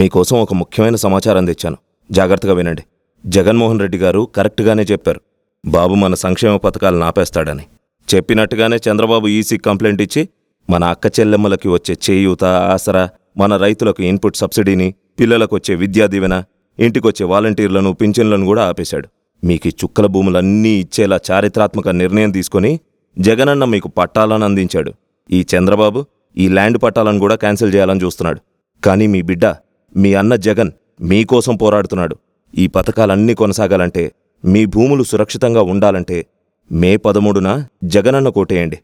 మీకోసం ఒక ముఖ్యమైన సమాచారం తెచ్చాను జాగ్రత్తగా వినండి జగన్మోహన్ రెడ్డి గారు కరెక్ట్గానే చెప్పారు బాబు మన సంక్షేమ పథకాలను ఆపేస్తాడని చెప్పినట్టుగానే చంద్రబాబు ఈసీ కంప్లైంట్ ఇచ్చి మన అక్క చెల్లెమ్మలకి వచ్చే చేయూత ఆసరా మన రైతులకు ఇన్పుట్ సబ్సిడీని పిల్లలకు వచ్చే విద్యా దీవెన ఇంటికొచ్చే వాలంటీర్లను పింఛన్లను కూడా ఆపేశాడు మీకు ఈ చుక్కల భూములన్నీ ఇచ్చేలా చారిత్రాత్మక నిర్ణయం తీసుకొని జగనన్న మీకు పట్టాలను అందించాడు ఈ చంద్రబాబు ఈ ల్యాండ్ పట్టాలను కూడా క్యాన్సిల్ చేయాలని చూస్తున్నాడు కానీ మీ బిడ్డ మీ అన్న జగన్ మీకోసం పోరాడుతున్నాడు ఈ పథకాలన్నీ కొనసాగాలంటే మీ భూములు సురక్షితంగా ఉండాలంటే మే పదమూడున జగనన్న కోటేయండి